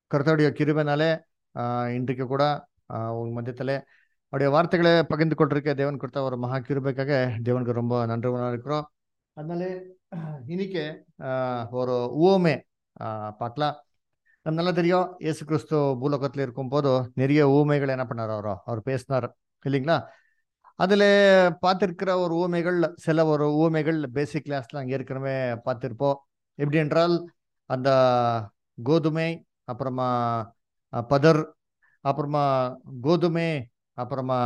கர்த்தருடைய கிருபைனாலே ஆஹ் இன்றைக்கு கூட ஆஹ் உங்க மத்தியத்திலே அவருடைய வார்த்தைகளை பகிர்ந்து கொண்டிருக்க தேவன் கொடுத்த ஒரு மகா கிருபைக்காக தேவனுக்கு ரொம்ப நன்றிவனாக இருக்கிறோம் அதனால இன்னைக்கு ஆஹ் ஒரு ஊமே ஆஹ் பார்க்கலாம் நம்ம நல்லா தெரியும் இயேசு கிறிஸ்து பூலோகத்தில் இருக்கும் போது நிறைய ஊமைகள் என்ன பண்ணார் அவரோ அவர் பேசினார் இல்லைங்களா அதுல பார்த்திருக்கிற ஒரு ஊமைகள் சில ஒரு ஊமைகள் பேசிக் கிளாஸ்ல அங்கே ஏற்கனவே பார்த்திருப்போம் எப்படி என்றால் அந்த கோதுமை அப்புறமா அஹ், பதர் அப்புறமா கோதுமை அப்புறமா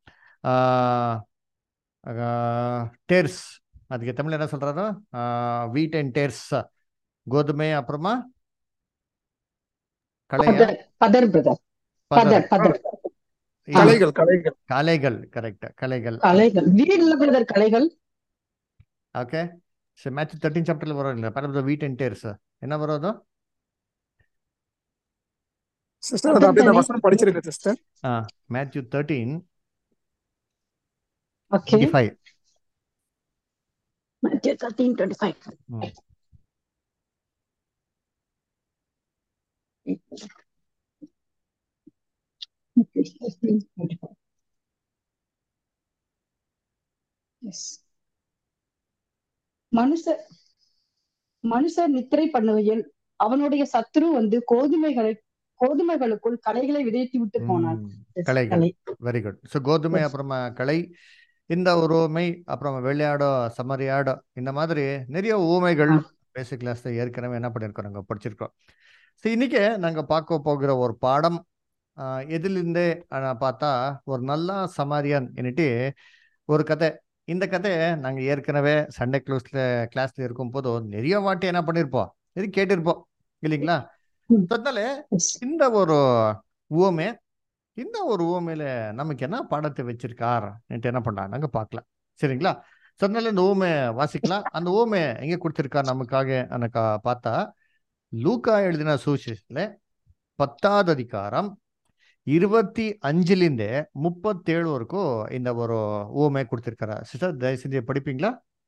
டேர்ஸ் அதுக்கு தமிழ் என்ன சொல்றாரு வீட் அண்ட் டேர்ஸ் கோதுமை அப்புறமா களையா பதர் பதர் பிரதர் பதர் பதர் பதர் இல்ல கலைகள் கலைகள் கலைகள் கரெக்ட் கலைகள் கலைகள் வீடுல பிரதர் கலைகள் ஓகே சரி மேட்ச் தேர்ட்டீன் சாப்டர்ல வரும் இல்லை பரவாயில்ல வீட் அண்ட் டேர்ஸ் என்ன வரும் அது சிஸ்டர் அது பதர் அப்படியே நான் தானே வசனம் படிச்சிருக்கேன் சிஸ்டர் ஆ Matthew thirteen okay twenty five Matthew 13, 25. Okay, 13, 25. Yes. மனுஷர் மனுஷர் நித்திரை பண்ணுவையில் அவனுடைய சத்துரு வந்து கோதுமைகளை கோதுமைகளுக்குள் களைகளை விதைத்து விட்டு போனான் Yes, கலைகள் களை வெரி குட் ஸோ கோதுமை Yes. அப்புறமா களை இந்த ஒரு ஊமை அப்புறமா வெள்ளையாடோ சமரியாடோ இந்த மாதிரி நிறைய ஊமைகள் ஆ. பேசிக் கிளாஸ்ல ஏற்கனவே என்ன பண்ணியிருக்கோம் நாங்கள் படிச்சிருக்கோம் ஸோ இன்னைக்கு நாங்கள் பார்க்க போகிற ஒரு பாடம் ஆஹ், எதிலிருந்தே ஆஹ், பார்த்தா ஒரு நல்ல சமாரியன் என்னட்டு ஒரு கதை இந்த கதையை நாங்கள் ஏற்கனவே சண்டே க்ளோஸ்ல கிளாஸ்ல இருக்கும் போது நிறைய வாட்டி என்ன பண்ணியிருப்போம் இது கேட்டிருப்போம் இல்லைங்களா ம். So, அதனால Yes. இந்த ஒரு ஊமை இந்த ஒரு ஊமையில நமக்கு என்ன பாடத்தை வச்சிருக்கார் என்ன பண்ணா நாங்க பார்க்கலாம் சரிங்களா ஸோ அதனால இந்த ஊமை வாசிக்கலாம் அந்த ஊமை எங்க கொடுத்திருக்கார் நமக்காக எனக்கு பார்த்தா லூக்கா எழுதின சுவிசேஷத்துல பத்தாவது அதிகாரம் இருபத்தி அஞ்சுலேருந்து முப்பத்தேழு வரைக்கும் இந்த ஒரு ஊமை கொடுத்திருக்காரா சிஸ்டர் தயவு செஞ்சு படிப்பீங்களா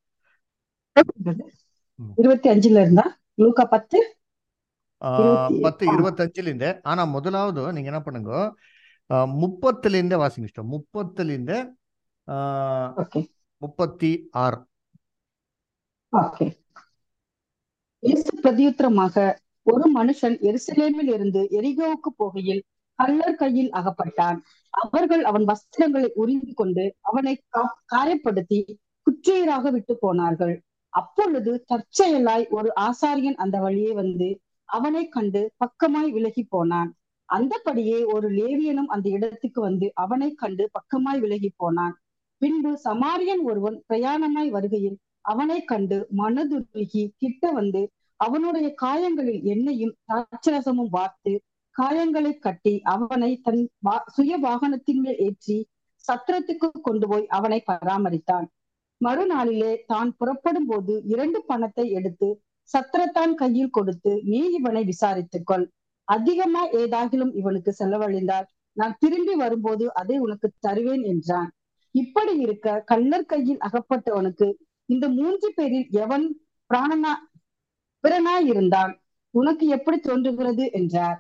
ம். இருபத்தி அஞ்சுல இருந்தா லூக்கா பத்து ஆஹ் இருபத்தி பத்து ஆ, இருபத்தஞ்சுலேருந்து ஆனா முதலாவது நீங்க என்ன பண்ணுங்க ஆஹ் முப்பத்துலேருந்தே வாசிங்க sister. முப்பத்துலேருந்து ஆஹ் ஓகே முப்பத்தி ஆறு ஓகே இயேசு பிரதியுத்தரமாக ஒரு மனுஷன் எருசலேமில் இருந்து எரிகோவுக்கு போகையில் கள்ளர் கையில் அகப்பட்டான் அவர்கள் அவன் வஸ்திரங்களை உறிந்து கொண்டு அவனை கா- காயப்படுத்தி குற்றையராக விட்டு போனார்கள் அப்பொழுது தற்செயலாய் ஒரு ஆசாரியன் அந்த வழியே வந்து அவனை கண்டு பக்கமாய் விலகி போனான் அந்தபடியே ஒரு லேவியனும் அந்த இடத்துக்கு வந்து அவனை கண்டு பக்கமாய் விலகி போனான் பின்பு சமாரியன் ஒருவன் பிரயாணமாய் வருகையில் அவனை கண்டு மனதுருகி கிட்ட வந்து அவனுடைய காயங்களில் எண்ணெயும் திராட்சரசமும் வார்த்து காயங்களை கட்டி அவனை தன் வா- சுய வாகனத்தின் மேல் ஏற்றி சத்திரத்துக்கு கொண்டு போய் அவனை பராமரித்தான் மறுநாளிலே தான் புறப்படும் போது இரண்டு பணத்தை எடுத்து சத்திரத்தான் கையில் கொடுத்து நீ இவனை விசாரித்துக் கொள் அதிகமா ஏதாகிலும் இவனுக்கு செலவழிந்தால் நான் திரும்பி வரும்போது அதை உனக்கு தருவேன் என்றான் இப்படி இருக்க கள்ளர் கையில் அகப்பட்டவனுக்கு இந்த மூன்று பேரில் எவன் பிராணனா பிறனாய் இருந்தான் உனக்கு எப்படி தோன்றுகிறது என்றார்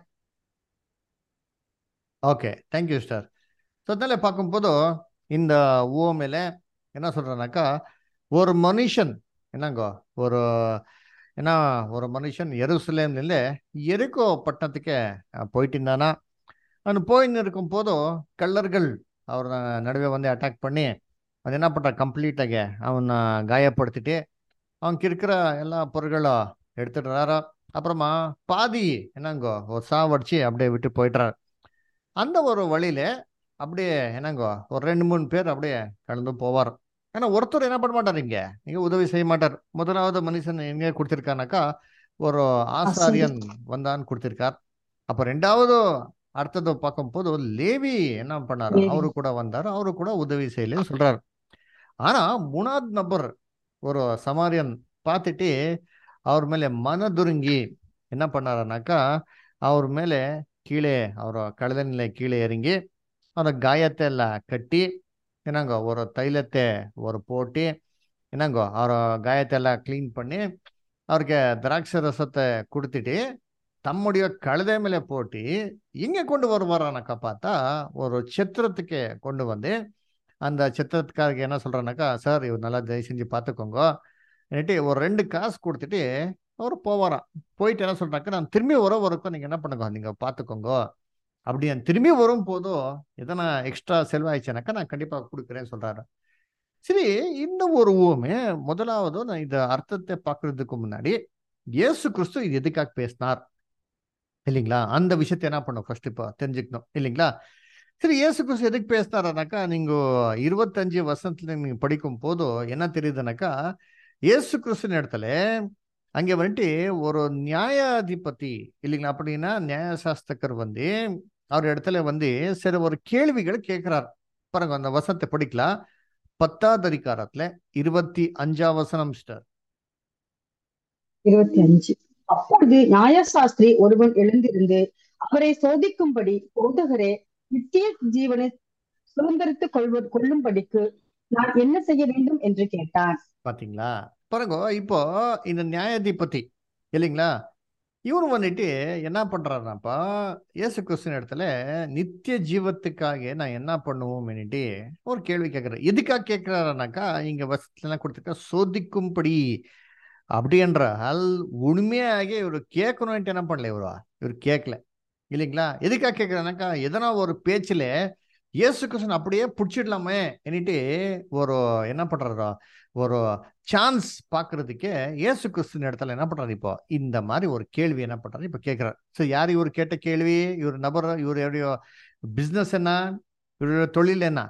ஓகே தேங்க்யூ சிஸ்டர் ஸோ அதனால பார்க்கும்போது இந்த ஊமையில என்ன சொல்றேன்னாக்கா ஒரு மனுஷன் என்னங்கோ ஒரு என்ன ஒரு மனுஷன் எருசலேம்ல எரிக்கோ பட்டணத்துக்கு அஹ், போயிட்டு இருந்தானா அவன் போயின்னு இருக்கும் போதும் கள்ளர்கள் அவர் நடுவே வந்து அட்டாக் பண்ணி அது என்ன பண்ணுறான் கம்ப்ளீட்டாக அவனை காயப்படுத்திட்டு அவனுக்கு இருக்கிற எல்லா பொருட்களும் எடுத்துடுறாரோ அப்புறமா பாதி என்னங்கோ ஒரு சாவடிச்சு அப்படியே விட்டு போயிடுறாரு அந்த ஒரு வழியில அப்படியே என்னங்கோ ஒரு ரெண்டு மூணு பேர் அப்படியே கலந்து போவார் ஏன்னா ஒருத்தர் என்ன பண்ண மாட்டார் இங்க இங்க உதவி செய்ய மாட்டார் முதலாவது மனுஷன் எங்க கொடுத்திருக்கானாக்கா ஒரு ஆசாரியன் வந்தான்னு கொடுத்திருக்கார் அப்ப ரெண்டாவது அடுத்தது பார்க்கும்போது லேவி என்ன பண்ணாரு லேவி. அவரு கூட வந்தாரு அவரு கூட உதவி செய்யலன்னு சொல்றாரு ஆனா மூணாவது நபர் ஒரு சமாரியன் பார்த்துட்டு அவர் மேலே மனதுருங்கி என்ன பண்ணாருனாக்கா அவர் மேலே கீழே அவர் கழுதனில கீழே இறங்கி அந்த காயத்தை எல்லாம் கட்டி என்னங்க ஒரு தைலத்தை ஒரு போட்டு என்னங்கோ அவர் காயத்தை எல்லாம் க்ளீன் பண்ணி அவருக்கு திராட்சை ரசத்தை கொடுத்துட்டு தம்முடைய கழுதை மேலே போட்டு எங்கே கொண்டு வருவாரானாக்கா பார்த்தா ஒரு சித்திரத்துக்கு கொண்டு வந்து அந்த சித்திரத்துக்காரருக்கு என்ன சொல்றானாக்கா சார் இவர் நல்லா தயவு செஞ்சு பார்த்துக்கோங்க என்னட்டு ஒரு ரெண்டு காசு கொடுத்துட்டு அவர் போவாராம் போயிட்டு என்ன சொல்றாக்க நான் திரும்பி வர வரைக்கும் நீங்க என்ன பண்ணுங்க நீங்க பார்த்துக்கோங்க அப்படி நான் திரும்பி வரும் போதும் எதனா எக்ஸ்ட்ரா செலவாயிடுச்சுனாக்கா நான் கண்டிப்பா கொடுக்குறேன்னு சொல்றாரு சரி இந்த ஒரு ஊமே முதலாவது நான் இந்த அர்த்தத்தை பார்க்கறதுக்கு முன்னாடி இயேசு கிறிஸ்து இது எதுக்காக பேசினார் இல்லைங்களா அந்த விஷயத்தை என்ன பண்ணும் ஃபர்ஸ்ட் இப்போ தெரிஞ்சுக்கணும் இல்லைங்களா சரி இயேசு கிறிஸ்து எதுக்கு பேசினாரானாக்கா நீங்க இருபத்தஞ்சு வருஷத்துல நீங்க படிக்கும் போதும் என்ன தெரியுதுனாக்கா இயேசு கிறிஸ்துவின் இடத்துல அங்கே வந்துட்டு ஒரு நியாயாதிபதி இல்லைங்களா அப்படின்னா நியாயசாஸ்திரக்கர் வந்து அவர் இடத்துல வந்து சில ஒரு கேள்விகள் கேட்கிறார் பாருங்க அந்த வசனத்தை படிக்கலாம் பத்தாவது அதிகாரத்துல இருபத்தி அஞ்சாம் வசனம் சிஸ்டர் இருபத்தி அஞ்சு அப்பொழுது நியாயசாஸ்திரி ஒருவன் எழுந்திருந்து அவரை சோதிக்கும்படி போதகரே நித்திய ஜீவனை சுதந்திரித்துக் கொள்வது கொள்ளும்படிக்கு நான் என்ன செய்ய வேண்டும் என்று கேட்டான் பாத்தீங்களா பாருங்க இப்போ இந்த நியாயாதிபதி இல்லைங்களா இவர் வந்துட்டு என்ன பண்றாருனாப்பா இயேசு கிறிஸ்துவின் இடத்துல நித்திய ஜீவத்துக்காக நான் என்ன பண்ணுவோம்னுட்டு ஒரு கேள்வி கேட்கிறார் எதுக்காக கேட்கிறாருனாக்கா இங்க வசத்துல கொடுத்துருக்க சோதிக்கும்படி அப்படி என்றால் உண்மையாக இவர் கேட்கணும்ட்டு என்ன பண்ணல இவரா இவர் கேட்கல இல்லைங்களா எதுக்காக கேட்கிறாருனாக்கா எதனா ஒரு பேச்சுல இயேசு கிருஷ்ணன் அப்படியே பிடிச்சிடலாமே என்னட்டு ஒரு என்ன பண்றாரோ ஒரு சான்ஸ் பார்க்கறதுக்கே இயேசு கிறிஸ்துவின் இடத்துல என்ன பண்றாரு இப்போ இந்த மாதிரி ஒரு கேள்வி என்ன பண்றாரு இப்போ கேட்கிறார் ஸோ யார் இவர் கேட்ட கேள்வி இவர் நபர் இவருடைய பிசினஸ் என்ன இவருடைய தொழில் என்ன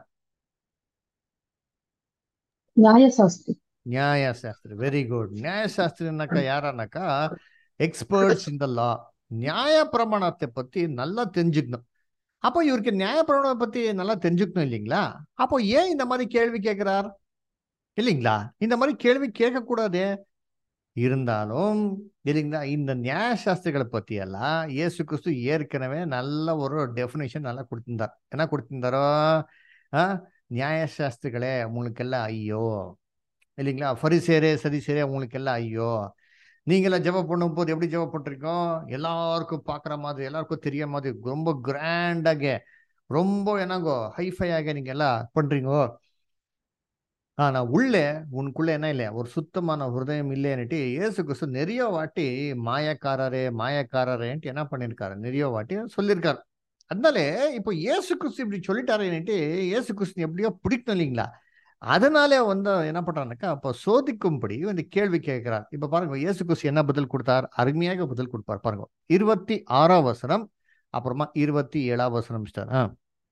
நியாயசாஸ்திரி நியாயசாஸ்திரி வெரி குட் நியாயசாஸ்திரினாக்கா யாரானாக்கா எக்ஸ்பர்ட்ஸ் இந்த லா நியாய பிரமாணத்தை பத்தி நல்லா தெரிஞ்சுக்கணும் அப்போ இவருக்கு நியாய பிரமாணத்தை பத்தி நல்லா தெரிஞ்சுக்கணும் இல்லைங்களா அப்போ ஏன் இந்த மாதிரி கேள்வி கேட்கிறார் இல்லைங்களா இந்த மாதிரி கேள்வி கேட்கக்கூடாது இருந்தாலும் இல்லைங்களா இந்த நியாயசாஸ்திரிகளை பத்தி எல்லாம் இயேசு கிறிஸ்து ஏற்கனவே நல்ல ஒரு டெஃபினேஷன் நல்லா கொடுத்திருந்தார் என்ன கொடுத்திருந்தாரோ ஆஹ் நியாயசாஸ்திரிகளே உங்களுக்கெல்லாம் ஐயோ இல்லைங்களா ஃபரிசேரே சரிசேரே உங்களுக்கு எல்லாம் ஐயோ நீங்களாம் ஜெபம் பண்ணும்போது எப்படி ஜெபம் பண்ணிருக்கோம் எல்லாருக்கும் பார்க்குற மாதிரி எல்லாருக்கும் தெரிய மாதிரி ரொம்ப கிராண்டாக ரொம்ப என்னங்கோ ஹைஃபையாக நீங்க எல்லாம் பண்றீங்கோ ஆனா உள்ளே உனக்குள்ள என்ன இல்லை ஒரு சுத்தமான ஹிருதயம் இல்லைன்னுட்டு இயேசு கிறிஸ்து நிறைய வாட்டி மாயக்காரரே மாயக்காரரேன்ட்டு என்ன பண்ணியிருக்காரு நிறைய வாட்டி சொல்லியிருக்காரு அதனால இப்போ இயேசு கிறிஸ்து இப்படி சொல்லிட்டாரேன்னுட்டு இயேசு கிறிஸ்து எப்படியோ பிடிக்கணும் இல்லைங்களா அதனாலே வந்து என்ன பண்றாருனாக்கா அப்போ சோதிக்கும்படி வந்து கேள்வி கேட்கிறார் இப்ப பாருங்க இயேசு கிறிஸ்து என்ன பதில் கொடுத்தார் அருமையாக பதில் கொடுப்பார் பாருங்க இருபத்தி ஆறாம் வசனம் அப்புறமா இருபத்தி ஏழாம் வசனம் மிஸ்டர் ஆ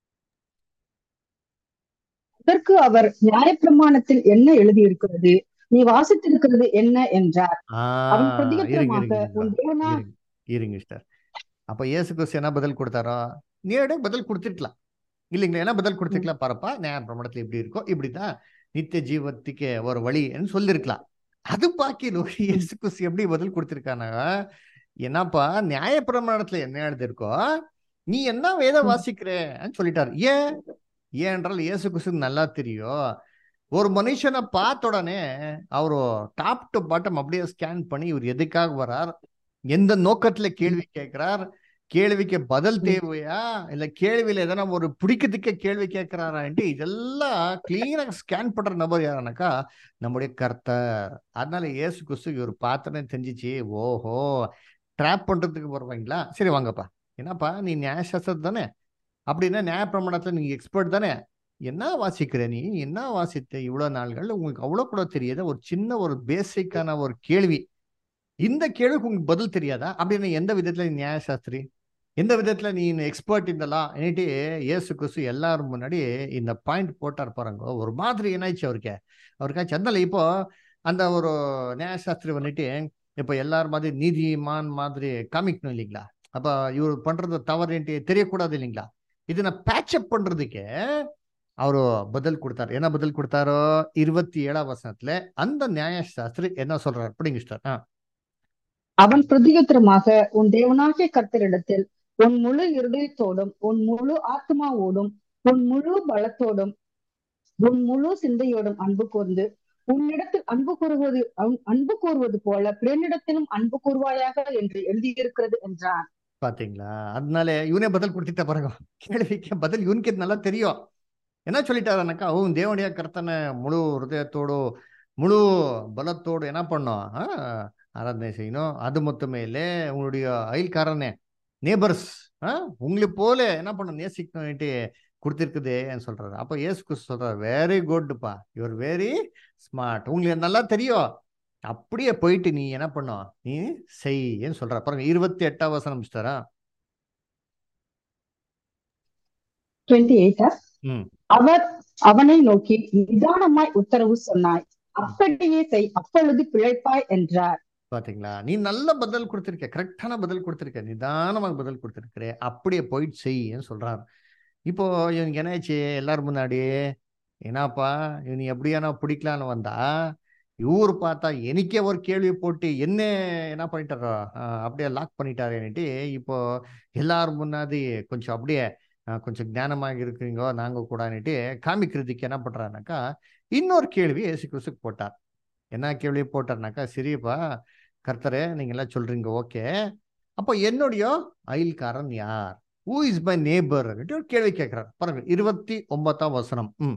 அதற்கு அவர் நியாயப்பிரமாணத்தில் என்ன எழுதியிருக்கிறது நீ வாசித்திருக்கிறது என்ன என்றார் அவன் ஆஹ் இருங்க பிரதியுத்தரமாக இருங்க உன் தேவனா இருங்க இருங்க மிஸ்டர் அப்ப இயேசு கிறிஸ்து என்ன பதில் கொடுத்தாரோ நேரடியாக பதில் கொடுத்துருக்கலாம் இல்லைங்களா என்ன பதில் கொடுத்துருக்கலாம் பாருப்பா நியாய பிரமாணத்துல இப்படி இருக்கோ இப்படிதான் நித்திய ஜீவத்துக்கு ஒரு வழின்னு சொல்லியிருக்கலாம் அது பாக்கிலும் இயேசு கிறிஸ்து எப்படி பதில் கொடுத்திருக்கானா என்னப்பா நியாய பிரமாணத்துல என்ன எழுதிருக்கோ நீ என்ன வேதம் வாசிக்கிறேன்னு சொல்லிட்டாரு ஏன் ஏன் என்றால் இயேசு கிறிஸ்து நல்லா தெரியும் ஒரு மனுஷனை பார்த்த உடனே அவரு டாப் டு பாட்டம் அப்படியே ஸ்கேன் பண்ணி இவர் எதுக்காக வரார் எந்த நோக்கத்துல கேள்வி கேட்கிறார் கேள்விக்கு பதில் தேவையா இல்ல கேள்வியில எதனா ஒரு பிடிக்கிறதுக்கே கேள்வி கேட்கிறாரான்ட்டு இதெல்லாம் கிளீனாக ஸ்கேன் பண்ற நபர் யாருனாக்கா நம்முடைய கர்த்தர் அதனால இயேசு கிறிஸ்து இவர் பார்த்தனே தெரிஞ்சிச்சு ஓஹோ ட்ராப் பண்றதுக்கு வருவாங்களா சரி வாங்கப்பா என்னப்பா நீ நியாயசாஸ்திரம் தானே அப்படின்னா நியாய பிரமாணத்துல நீங்க எக்ஸ்பர்ட் தானே என்ன வாசிக்கிற நீ என்ன வாசித்த இவ்வளவு நாள்கள் உங்களுக்கு அவ்வளவு கூட தெரியாத ஒரு சின்ன ஒரு பேசிக்கான ஒரு கேள்வி இந்த கேள்விக்கு உங்களுக்கு பதில் தெரியாதா அப்படின்னு எந்த விதத்துல நீ நியாயசாஸ்திரி எந்த விதத்துல நீ எக்ஸ்பர்ட் இந்தலாம் என்னட்டு இயேசு கிறிஸ்து எல்லாரும் முன்னாடி இந்த பாயிண்ட் போட்டார் பாருங்க ஒரு மாதிரி என்னாச்சு அவருக்கு அவருக்காச்சும் அதனால இப்போ அந்த ஒரு நியாயசாஸ்திரி வந்துட்டு இப்போ எல்லாரும் மாதிரி நீதிமான் மாதிரி காமிக்கணும் இல்லைங்களா அப்ப இவர் பண்றது தவறுன்ட்டு தெரியக்கூடாது இல்லைங்களா இது நான் பேட்சப் பண்றதுக்கு அவரு பதில் கொடுத்தாரு என்ன பதில் கொடுத்தாரோ இருபத்தி ஏழாம் வசனத்துல அந்த நியாயசாஸ்திரி என்ன சொல்றாரு அப்படிங்க சிஸ்டர் ஆ அவன் பிரதியுத்தரமாக உன் தேவனாகிய கர்த்தரிடத்தில் உன் முழு இருதயத்தோடும் உன் முழு ஆத்மாவோடும் உன் முழு பலத்தோடும் உன் முழு சிந்தையோடும் அன்பு கூர்ந்து உன்னிடத்தில் அன்பு கூறுவது அன்- அன்பு கூறுவது போல பிறனிடத்திலும் அன்பு கூறுவாயாக என்று எழுதியிருக்கிறது என்றான் பாத்தீங்களா அதனால இவனே பதில் கொடுத்துட்ட பாருங்க கேள்விக்கு பதில் இவனுக்கு நல்லா தெரியும் என்ன சொல்லிட்டாருனாக்கா அவன் தேவனுடைய கர்த்தனை முழு ஹிருதயத்தோடு முழு பலத்தோடு என்ன பண்ணோம் ஆ, ஆராதனை செய்யணும் அது மட்டுமே இல்லை உங்களுடைய அயல்காரனே நேபர்ஸ் உங்களை போல என்ன பண்ணணும் நேசிக்கணும்ட்டு கொடுத்துருக்குதேன்னு சொல்றாரு அப்போ ஏசு கிறிஸ்து சொல்றாரு வெரி குட்ப்பா யுவர் வெரி ஸ்மார்ட் உங்களுக்கு நல்லா தெரியும் அப்படியே போயிட்டு நீ என்ன பண்ணும் நீ செய்ன்னு சொல்ற பாருங்க இருபத்தி எட்டாம் வசனம் மிஸ்டரா டுவெண்ட்டி எயிட்டா ம் அவர் அவனை நோக்கி நிதானமாய் உத்தரவு சொன்னாய் அப்படியே செய் அப்பொழுது பிழைப்பாய் என்றார் பாத்தீங்களா நீ நல்ல பதில் கொடுத்திருக்க கரெக்டான பதில் கொடுத்திருக்க நிதானமாக பதில் கொடுத்திருக்கிற அப்படியே போயிட்டு செய்ன்னு சொல்றாரு இப்போ இவனுக்கு என்னாச்சு எல்லாரும் முன்னாடி என்னப்பா இவனு எப்படியானா பிடிக்கலான்னு வந்தா இவர் பார்த்தா எனக்கே ஒரு கேள்வி போட்டு என்ன என்ன பண்ணிட்டாரோ ஆஹ் அப்படியே லாக் பண்ணிட்டாருன்னுட்டு இப்போ எல்லாரும் முன்னாடி கொஞ்சம் அப்படியே ஆஹ் கொஞ்சம் ஞானமாக இருக்கிறீங்கோ நாங்க கூடன்னுட்டு காமிக்கிறதுக்கு என்ன பண்றாருனாக்கா இன்னொரு கேள்வி ஏசு கிறிஸ்துக்கு போட்டார் என்ன கேள்வி போட்டார்னாக்கா சரிப்பா கர்த்தரே நீங்க எல்லாம் சொல்றீங்க ஓகே அப்போ என்னுடைய அயல்காரன் யார் ஹூ இஸ் மை நேபர் ஒரு கேள்வி கேட்கிறார் பாருங்க இருபத்தி ஒன்பதாம் வசனம் ம்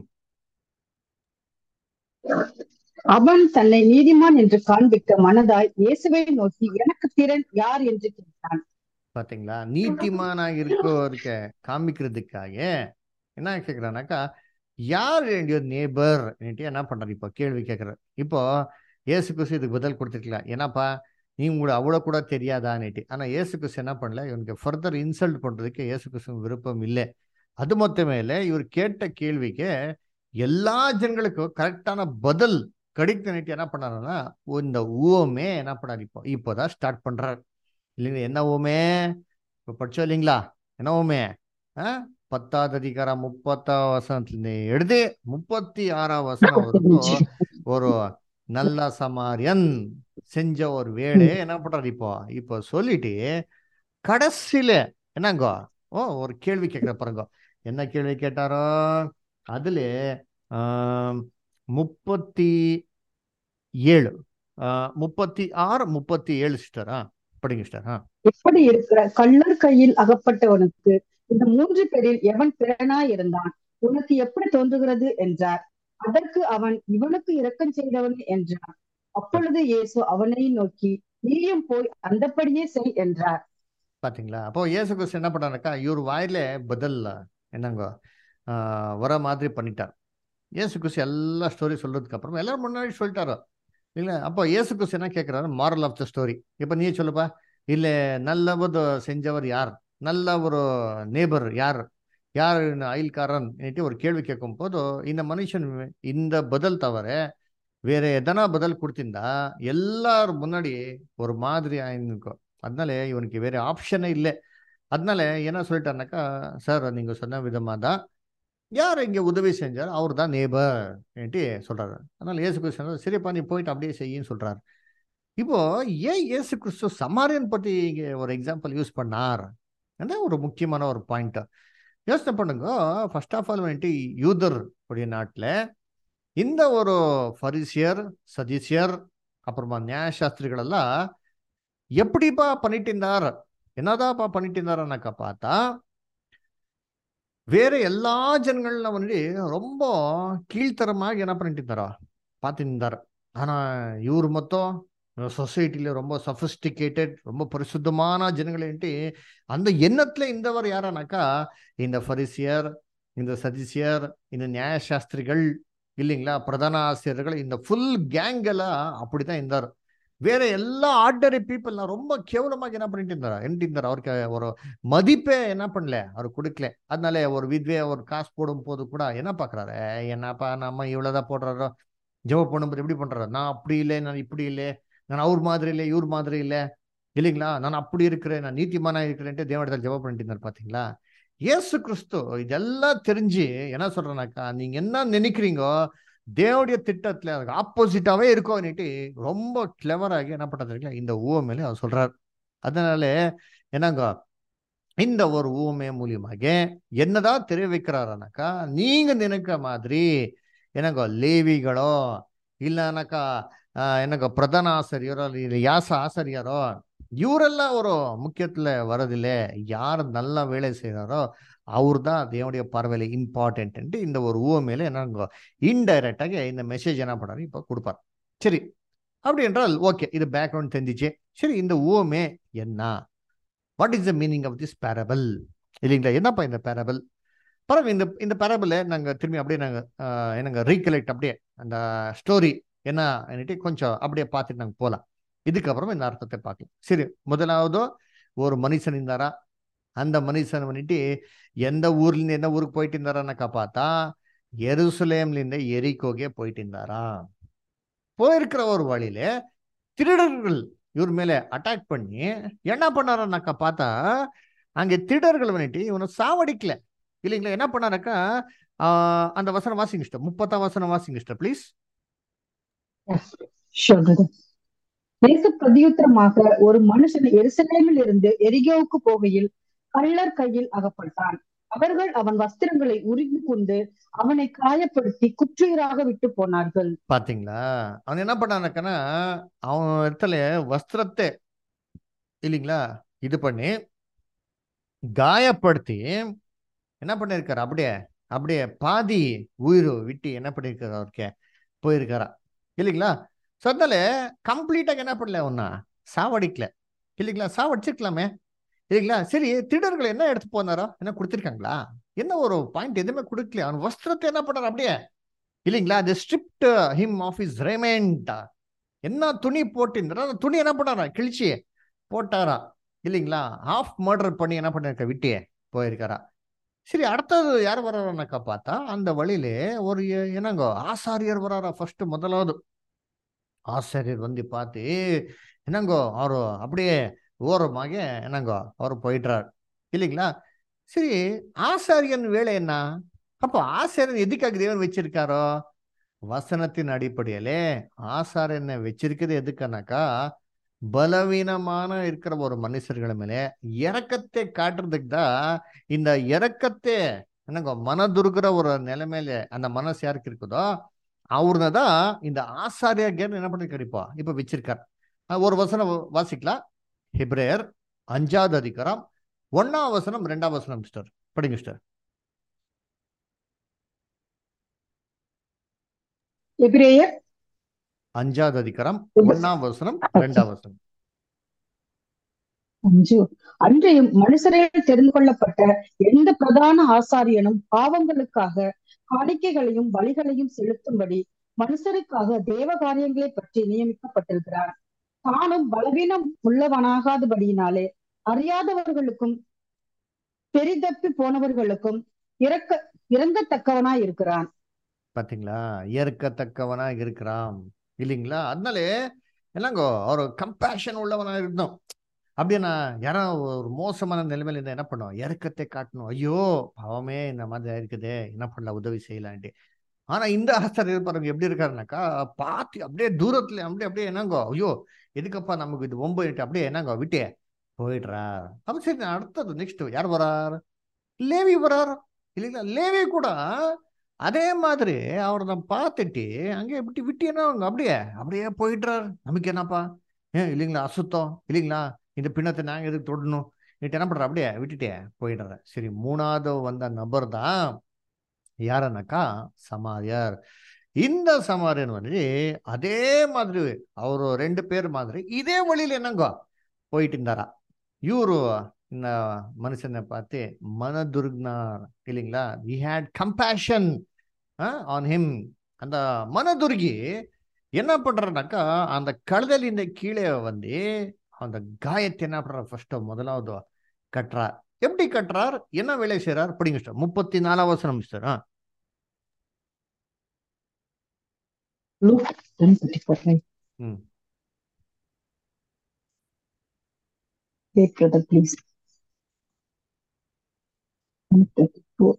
அவன் தன்னை நீதிமான் என்று காண்பிக்க மனதாய் இயேசுவை நோக்கி எனக்கு திறன் யார் என்று கேட்டான் பாத்தீங்களா நீதிமானா இருக்கவருக்க காமிக்கிறதுக்காக என்ன கேக்குறானாக்கா யார் என்னுடைய நேபர் என்ன பண்றாரு இப்போ கேள்வி கேட்கிறார் இப்போ ஏசு கிறிஸ்து இதுக்கு பதில் கொடுத்துருக்கலாம் ஏன்னாப்பா நீ உங்களை அவ்வளோ கூட தெரியாதான்னுட்டு ஆனா ஏசு கிறிஸ்து என்ன பண்ணல இவனுக்கு ஃபர்தர் இன்சல்ட் பண்றதுக்கு ஏசு கிறிஸ்து விருப்பம் இல்லை அது மொத்தமே இல்லை இவர் கேட்ட கேள்விக்கு எல்லா ஜனங்களுக்கும் கரெக்டான பதில் கிடைக்கணுட்டு என்ன பண்ணாருன்னா இந்த ஊவமே என்ன பண்ணாரு இப்போ இப்போதான் ஸ்டார்ட் பண்றாரு இல்லைங்க என்ன ஊமே இப்போ படிச்சோம் இல்லைங்களா என்ன ஊமே ஆ பத்தாவது அதிகாரம் முப்பத்தாம் வசனத்துல எடுத்து முப்பத்தி ஆறாம் வசனம் வரைக்கும் ஒரு நல்ல சமாரியன் செஞ்ச ஒரு வேலையை என்ன பண்றாரு இப்போ இப்போ சொல்லிட்டு கடைசியில என்னங்கோ ஓ ஒரு கேள்வி கேட்கிற பாருங்க என்ன கேள்வி கேட்டாரோ அதுல ஆம், முப்பத்தி ஏழு ஆ, முப்பத்தி ஆறு முப்பத்தி ஏழு சிஸ்டரா படிங்க சிஸ்டர் ஆ எப்படி இருக்கிற கள்ளர் கையில் அகப்பட்டவனுக்கு இந்த மூன்று பேரில் எவன் பிறனாய் இருந்தான் உனக்கு எப்படி தோன்றுகிறது என்றார் அதற்கு அவன் இவனுக்கு இரக்கம் செய்தவன் என்றான் அப்பொழுது இயேசு அவனை நோக்கி நீயும் போய் அந்தப்படியே செய் என்றார் பாத்தீங்களா அப்போ இயேசு கிறிஸ்து என்ன பண்ணாருக்கா இவர் வாயில பதில் என்னங்க ஆஹ் வர மாதிரி பண்ணிட்டார் இயேசு கிறிஸ்து எல்லா ஸ்டோரி சொல்றதுக்கு அப்புறம் எல்லாரும் முன்னாடி சொல்லிட்டாரோ இல்ல அப்போ இயேசு கிறிஸ்து என்ன கேட்கிறாரு மாரல் ஆஃப் த ஸ்டோரி இப்போ நீ சொல்லுப்பா இல்ல நல்லவது செஞ்சவர் யார் நல்ல ஒரு நேபர் யார் யார் இந்த அயல்காரன் ஒரு கேள்வி கேட்கும் போது இந்த மனுஷன் இந்த பதில் தவிர வேற எதனா பதில் கொடுத்திருந்தா எல்லாரும் முன்னாடி ஒரு மாதிரி ஆயிருக்கும் அதனால இவனுக்கு வேற ஆப்ஷனே இல்லை அதனால என்ன சொல்லிட்டாருனாக்கா சார் நீங்க சொன்ன விதமா தான் யார் இங்க உதவி செஞ்சார் அவர் தான் நேபர் சொல்றாரு அதனால இயேசு கிறிஸ்து சொன்னாரு, சரிப்பா நீ போயிட்டு அப்படியே செய்யின்னு சொல்றாரு இப்போ ஏன் இயேசு கிறிஸ்து சமாரியன் பத்தி இங்க ஒரு எக்ஸாம்பிள் யூஸ் பண்ணார் அதான் ஒரு முக்கியமான ஒரு பாயிண்ட் யோசனை பண்ணுங்க ஃபர்ஸ்ட் ஆஃப் ஆல் வந்துட்டு யூதர் உடைய நாட்டில் இந்த ஒரு ஃபரிசியர் சதிசியர் அப்புறமா நியாயசாஸ்திரிகள் எல்லாம் எப்படிப்பா பண்ணிட்டு இருந்தார் என்னதான்ப்பா பண்ணிட்டு இருந்தாருனாக்கா பார்த்தா வேற எல்லா ஜனங்கள்ல வந்து ரொம்ப கீழ்த்தரமாக என்ன பண்ணிட்டு இருந்தாரா பார்த்துட்டு இருந்தார் ஆனா இவர் மொத்தம் சொசைட்டில ரொம்ப சஃபிஸ்டிகேட்டட் ரொம்ப பரிசுத்தமான ஜனங்கள்ன்ட்டு அந்த எண்ணத்துல இந்தவர் யாரானாக்கா இந்த ஃபரிசியர் இந்த சதிசியர் இந்த நியாயசாஸ்திரிகள் இல்லைங்களா பிரதான ஆசிரியர்கள் இந்த ஃபுல் கேங் எல்லாம் அப்படிதான் இருந்தார் வேற எல்லா ஆர்டினரி பீப்புள்லாம் ரொம்ப கேவலமாக என்ன பண்ணிட்டு இருந்தாரா என்ன இருந்தார் அவருக்கு ஒரு மதிப்பே என்ன பண்ணல அவர் கொடுக்கல அதனால ஒரு வித்வே ஒரு காசு போடும் போது கூட என்ன பாக்குறாரு "ஏய், என்னப்பா நம்ம இவ்வளவுதான் போடுறாரோ ஜெப பண்ணும்போது எப்படி பண்றாரு நான் அப்படி இல்லை நான் இப்படி இல்லை நான் அவர் மாதிரி இல்லை இவர் மாதிரி இல்லை இல்லைங்களா நான் அப்படி இருக்கிறேன் நான் நீதிமானா இருக்கிறேன்ட்டு தேவனிடத்தில் ஜெபம் பண்ணிட்டு இருந்தார் பாத்தீங்களா இயேசு கிறிஸ்து இதெல்லாம் தெரிஞ்சு என்ன சொல்றேனாக்கா நீங்க என்ன நினைக்கிறீங்கோ தேவனுடைய திட்டத்துல அதுக்கு ஆப்போசிட்டாவே இருக்கும்னுட்டு ரொம்ப கிளவராகி என்ன பண்றது இந்த ஊவமையில அவர் சொல்றார் அதனால என்னங்க இந்த ஒரு ஊமை மூலியமாக என்னதான் தெரிய வைக்கிறாருனாக்கா நீங்க நினைக்கிற மாதிரி என்னங்க லேவிகளோ இல்லைனாக்கா ஆஹ், என்னங்க பிரಧಾನ ஆசிரியரோ இல்லை யாச ஆசிரியரோ ಇವರೆಲ್ಲ ಅವರು ಮುಖ್ಯತ್ಲೆ வரதில்லை யார் நல்லா வேலை செய்கிறாரோ அவர் தான் தேவனுடைய பார்வையில் இம்பார்ட்டன்ட் இந்த ஒரு ஊமையில என்னங்க இன்டைரக்டாக இந்த மெசேஜ் என்ன பண்ணாரு இப்போ கொடுப்பார் சரி அப்படி என்றால் ஓகே இது பேக்ரவுண்ட் தெரிஞ்சிச்சு சரி இந்த ஊமே என்ன what is the meaning of this parable இல்லைங்களா என்னப்பா இந்த பேரபிள் பரவாயில்ல இந்த இந்த பேரபிளை நாங்கள் திரும்பி அப்படியே நாங்கள் என்னங்க ரீகலெக்ட் அப்படியே அந்த ஸ்டோரி என்ன என்னட்டு கொஞ்சம் அப்படியே பார்த்துட்டு நாங்கள் போகலாம் இதுக்கப்புறம் இந்த அர்த்தத்தை பார்க்கலாம் சரி முதலாவது ஒரு மனுஷன் இருந்தாரா அந்த மனுஷன் வந்துட்டு எந்த ஊர்லேருந்து எந்த ஊருக்கு போயிட்டு இருந்தாரான்னாக்கா பார்த்தா எருசலேம்லேருந்து எரிக்கோகே போயிட்டு இருந்தாரா போயிருக்கிற ஒரு வழியில திருடர்கள் இவர் மேல அட்டாக் பண்ணி என்ன பண்ணாருனாக்கா பார்த்தா அங்க திருடர்கள் வந்துட்டு இவனை சாவடிக்கல இல்லைங்களா என்ன பண்ணாருக்கா ஆஹ் அந்த வசனம் வாசிங்க இஷ்டம் முப்பத்தாம் வசனம் வாசிங்க இஷ்டம் ப்ளீஸ் Sure, brother. இயேசு பிரதியுத்தரமாக ஒரு மனுஷன் எருசலேமில் இருந்து எரிகோவுக்கு போகையில் கள்ளர் கையில் அகப்பட்டான் அவர்கள் அவன் வஸ்திரங்களை உரிந்து கொண்டு அவனை காயப்படுத்தி குற்றுயிராக விட்டு போனார்கள் பாத்தீங்களா அவன் என்ன பண்ணானாக்கன்னா அவன் இடத்துல வஸ்திரத்தை இல்லைங்களா இது பண்ணி காயப்படுத்தி என்ன பண்ணிருக்காரு அப்படியே அப்படியே பாதி உயிர் விட்டு என்ன பண்ணிருக்காரு அவருக்கு போயிருக்காரா இல்லைங்களா ஸோ அதனால கம்ப்ளீட்டாக என்ன பண்ணல ஒன்னா சாவடிக்கல இல்லைங்களா சாவடிச்சிருக்கலாமே இல்லைங்களா சரி திருடர்கள் என்ன எடுத்து போனாரோ என்ன கொடுத்துருக்காங்களா என்ன ஒரு பாயிண்ட் எதுவுமே கொடுக்கல அவன் வஸ்திரத்தை என்ன பண்ணார் அப்படியே இல்லைங்களா அது stripped him off his raiment என்ன துணி போட்டிருந்தாரோ அந்த துணி என்ன பண்ணாரா கிழிச்சி போட்டாரா இல்லைங்களா ஹாஃப் மர்டர் பண்ணி என்ன பண்ணிருக்க விட்டே போயிருக்காரா சரி அடுத்தது யார் வர்றாருனாக்கா பார்த்தா அந்த வழியிலே ஒரு எ- என்னங்க ஆசாரியர் வராரா ஃபர்ஸ்ட் முதலாவது ஆசாரியர் வந்து பார்த்து என்னங்கோ அவரு அப்படியே ஓரமாக என்னங்கோ அவர் போயிடுறார் இல்லைங்களா சரி ஆசாரியன் வேலை என்ன அப்போ ஆசாரியன் எதுக்காக தேவன் வச்சிருக்காரோ வசனத்தின் அடிப்படையிலே ஆசாரியனை வச்சிருக்கிறது எதுக்குனாக்கா பலவீனமான இருக்கிற ஒரு மனுஷர்கள் மேலே இரக்கத்தை காட்டுறதுக்கு தான் இந்த இரக்கத்தை என்னங்க மனதுருகிற ஒரு நிலைமையில அந்த மனசு யாருக்கு இருக்குதோ அவருங்க தான் இந்த ஆசாரிய கேர் என்ன பண்ணி கிடைப்பா இப்ப வச்சிருக்கார் அஹ் ஒரு வசனம் வாசிக்கலாம் ஹிப்ரேயர் அஞ்சாவது அதிகாரம் ஒன்னாம் வசனம் ரெண்டாம் வசனம் மிஸ்டர் படிங்க மிஸ்டர் எபிரேயர் அஞ்சாவது அதிகாரம் ஒன்னாம் வசனம் ரெண்டாம் வசனம் அஞ்சு அன்றையும் மனுஷரில் தெரிந்து கொள்ளப்பட்ட எந்த பிரதான ஆசாரியனும் பாவங்களுக்காக காணிக்கைகளையும் பலிகளையும் செலுத்தும்படி மனுஷருக்காக தேவ காரியங்களை பற்றி நியமிக்கப்பட்டிருக்கிறார் தானும் பலவீனம் உள்ளவனாகாதபடியினாலே அறியாதவர்களுக்கும் பெரிதப்பி போனவர்களுக்கும் இறக்க இறங்கத்தக்கவனாய் இருக்கிறான் பாத்தீங்களா ஏற்கத்தக்கவனா இருக்கிறான் இல்லைங்களா அதனால என்னங்கோ ஒரு கம்பேஷன் உள்ளவனா இருந்தோம் அப்படியே நான் யாரோ ஒரு மோசமான நிலைமையில இருந்தா என்ன பண்ணும் இறக்கத்தை காட்டணும் ஐயோ பாவமே இந்த மாதிரி இருக்குதே என்ன பண்ணலாம் உதவி செய்யலான்ட்டு ஆனா இந்த ஆஸ்தர் பாருங்க எப்படி இருக்காருனாக்கா பார்த்து அப்படியே தூரத்துல அப்படியே அப்படியே என்னங்கோ ஐயோ எதுக்கப்பா நமக்கு இது ஒம்பு அப்படியே என்னங்கோ விட்டே போயிடுறார் அப்ப சரி அடுத்தது நெக்ஸ்ட் யார் வரார் லேவி வரார் இல்லைங்களா லேவி கூட அதே மாதிரி அவரை நான் பார்த்துட்டு அங்கே விட்டு விட்டு என்ன அவங்க அப்படியே அப்படியே போயிடுறாரு நமக்கு என்னப்பா ஏன் இல்லைங்களா அசுத்தம் இல்லைங்களா இந்த பின்னத்தை நாங்கள் எதுக்கு தொடணும் நீட்டு என்ன பண்ற அப்படியே விட்டுட்டே போயிடுற சரி மூணாவது வந்த நபர் தான் யாருன்னாக்கா சமாரியர் இந்த சமாரியன் வந்து அதே மாதிரி அவரு ரெண்டு பேர் மாதிரி இதே வழியில என்னங்கோ போயிட்டு இருந்தாரா இவரு இந்த மனுஷனை பார்த்து மனதுர்க்னார் இல்லைங்களா we had compassion on him அந்த மனதுருகி என்ன பண்றாருனாக்கா அந்த கழுதலிந்த கீழே வந்து அந்த காயத்தை என்ன பண்றார் ஃபர்ஸ்ட் முதலாவது கட்டுறார் எப்படி கட்டுறார் என்ன வேலை செய்யறார் படிங்க சார் முப்பத்தி நாலாம் வசனம் சார் ஆ Luke 10:34. ம் Wait, brother, please. 10:34.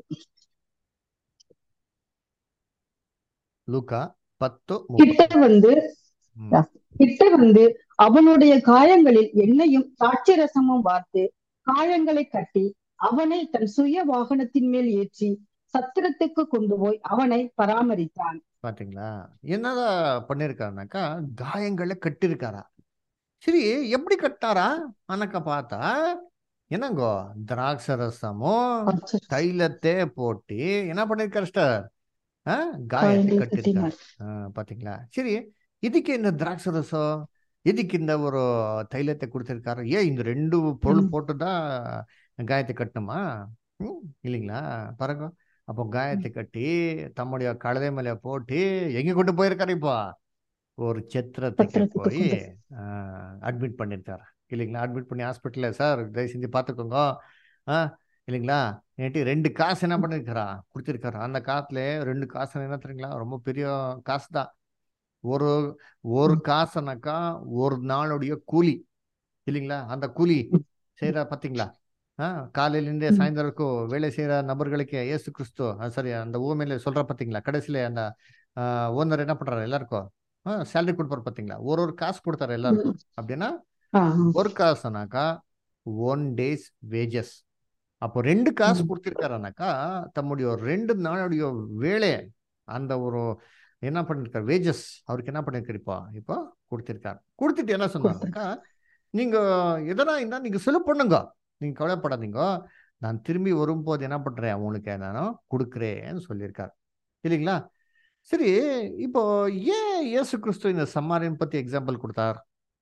லூக்கா பத்து கிட்ட முப்பது வந்து ம், கிட்ட வந்து அவனுடைய காயங்களில் எண்ணெயும் திராட்சை ரசமும் வார்த்து காயங்களை கட்டி அவனை தன் சுய வாகனத்தின் மேல் ஏற்றி சத்திரத்துக்கு கொண்டு போய் அவனை பராமரித்தான் பாத்தீங்களா என்னதான் பண்ணிருக்காருனாக்கா காயங்களை கட்டிருக்காரா சரி எப்படி கட்டாரா அனக்க பார்த்தா என்னங்கோ திராட்சை ரசமும் பச்சை தைலத்தை போட்டு என்ன பண்ணிருக்காரு ஸ்டார் காயத்தை காயங்களை கட்டிருக்காரு கட்டினார். ஆ, பாத்தீங்களா சரி இதுக்கு இந்த திராட்சை ரசம் இதுக்கு இந்த ஒரு தைலத்தை கொடுத்திருக்காரு ஏன் இந்த ரெண்டு பொருள் ம். போட்டுதான் காயத்தை கட்டணுமா ம், இல்லைங்களா பாருங்க அப்போ காயத்தை கட்டி தம்முடைய கழுதை மேல போட்டு எங்க கொண்டு போயிருக்காரு இப்போ ஒரு சித்திரத்துக்கு பத்திரத்துக்கு போய் கொண்டு அட்மிட் பண்ணிருக்காரு இல்லைங்களா அட்மிட் பண்ணி ஹாஸ்பிட்டல்ல சார் தயவு செஞ்சு பார்த்துக்கோங்க ஆ இல்லைங்களா நேற்று ரெண்டு காசு என்ன பண்ணிருக்காரா கொடுத்திருக்காரு அந்த காசுல ரெண்டு காசு என்ன தெரியுங்களா ரொம்ப பெரிய காசு தான் ஒரு ஒரு ம். காசுனாக்கா ஒரு நாளுடைய கூலி இல்லைங்களா அந்த கூலி ம். செய்யற பாத்தீங்களா ஆ காலையிலேருந்தே ம். சாயந்தரம் வரைக்கும் வேலை செய்யற நபர்களுக்கு இயேசு கிறிஸ்து ஆ, சரி அந்த ஊமையில சொல்ற பாத்தீங்களா கடைசியில அந்த ஓனர் என்ன பண்றாரு எல்லாருக்கும் சேலரி கொடுப்பாரு பாத்தீங்களா ஒரு ஒரு காசு கொடுத்தாரு எல்லாருக்கும் அப்படின்னா ஆ, ஆ. ஒரு காசுனாக்கா ஒன் டேஸ் வேஜஸ் அப்போ ரெண்டு காசு ம். கொடுத்திருக்காருனாக்கா தம்முடைய ஒரு ரெண்டு நாளுடைய வேலை அந்த ஒரு என்ன பண்ணிருக்காரு வேஜஸ் அவருக்கு என்ன பண்ணிருக்காரு இப்போ இப்போ கொடுத்திருக்காரு கொடுத்துட்டு என்ன சொன்னாருனாக்கா நீங்க எதனா இருந்தா நீங்க செலவு பண்ணுங்க நீங்க கவலைப்படாதீங்க நான் திரும்பி வரும்போது என்ன பண்றேன் உங்களுக்கு நானும் கொடுக்குறேன்னு சொல்லியிருக்காரு இல்லைங்களா சரி இப்போ ஏன் இயேசு கிறிஸ்து இந்த சம்மாரியன் பத்தி எக்ஸாம்பிள் கொடுத்தார்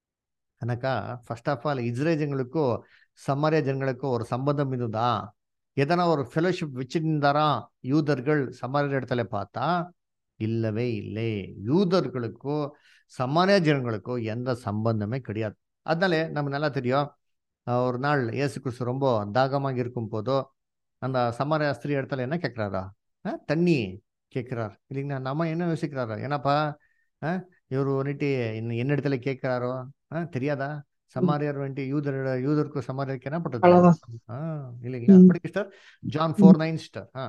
అనక ఫస్ట్ ఆఫ్ ఆల్ ఇజ్రాయల్ జనులకు சமாரியா ஜனங்களுக்கும் ஒரு சம்பந்தம் இதுதான் எதனா ஒரு ஃபெலோஷிப் வச்சிருந்தாரா யூதர்கள் சமாரிய இடத்துல பார்த்தா இல்லவே இல்லை யூதர்களுக்கோ சமாரியா ஜனங்களுக்கோ எந்த சம்பந்தமே கிடையாது அதனால நமக்கு நல்லா தெரியும் அஹ் ஒரு நாள் இயேசு கிறிஸ்து ரொம்ப தாகமாக இருக்கும் போதோ அந்த சமாரியா ஸ்திரீ இடத்துல என்ன கேட்கிறாரா அஹ் தண்ணி கேட்கிறார் இல்லைங்களா நம்ம என்ன யோசிக்கிறாரா ஏன்னாப்பா அஹ் இவர் வந்துட்டு என்ன என்ன இடத்துல கேட்கிறாரோ அஹ் தெரியாதா சமாரியர் வந்துட்டு யூதர் யூதருக்கு சமாரியருக்கு என்ன பண்றது அவ்வளவுதான். ஆ இல்லைங்களா ம். படிக்க star John four nine star ஆ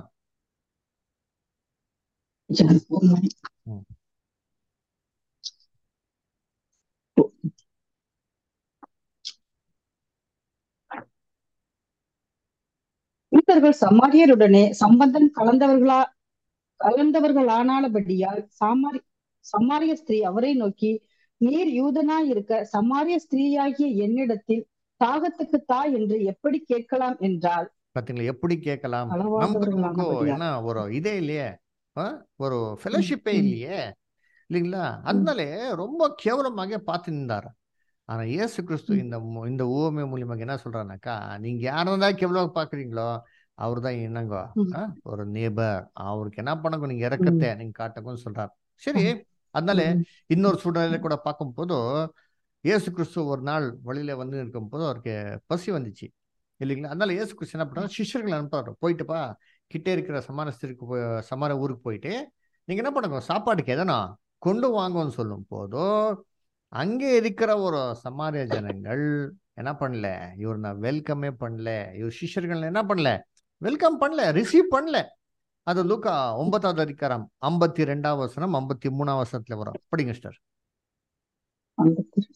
ஜான் போனார். ம். யூதர்கள் சமாரியருடனே சம்பந்தம் கலந்தவர்களா கலந்தவர்களானாலபடியால் சாமாரி சமாரிய ஸ்திரீ அவரை நோக்கி நீர் யூதனாய் இருக்க சமாரிய ஸ்திரீயாகிய என்னிடத்தில் தாகத்துக்கு தா என்று எப்படி கேட்கலாம் என்றால் பாத்தீங்களா எப்படி கேட்கலாம் நமக்கு அளவாதவர்களானபடியால் என்ன ஒரு இதே இல்லையே ஆ? ஒரு ஃபெலோஷிப்பே ம். இல்லையே இல்லைங்களா அதனால ரொம்ப கேவலமாக பார்த்து நின்றார் ஆனா இயேசு கிறிஸ்து ம். இந்த மு- இந்த ஊமை மூலியமாக என்ன சொல்றாருனாக்கா நீங்க யாரதான் கேவலமாக பாக்குறீங்களோ அவர் தான் என்னங்கோ ம். ஆ? ஒரு நேபர் அவருக்கு என்ன பண்ணுங்க நீங்க இறக்கத்தை நீங்க காட்டுங்கன்னு சொல்றாரு சரி ம். அதனால ம். இன்னொரு சூழ்நிலையில கூட பார்க்கும்போது இயேசு கிறிஸ்து ஒரு நாள் வழியில வந்து இருக்கும்போது அவருக்கு பசி வந்துச்சு இல்லைங்களா அதனால இயேசு கிறிஸ்து என்ன பண்றாரு சிஷ்யர்கள் அனுப்புறாரு போயிட்டுப்பா கிட்டே இருக்கிற சமாரஸ்திற்கு போய் சமார ஊருக்கு போயிட்டு நீங்க என்ன பண்ணுங்க சாப்பாட்டுக்கு எதனா கொண்டு வாங்கன்னு சொல்லும் போதோ அங்கே இருக்கிற ஒரு சமாரிய ஜனங்கள் என்ன பண்ணல இவர் நான் வெல்கமே பண்ணல இவர் சிஷ்யர்கள் என்ன பண்ணல வெல்கம் பண்ணல ரிசீவ் பண்ணல அது லூக்கா ஒன்பதாவது அதிகாரம் ஐம்பத்தி ரெண்டாவது வசனம் ஐம்பத்தி மூணாவது வசனத்துல வரும் படிங்க ஸ்டார் அந்த திரு-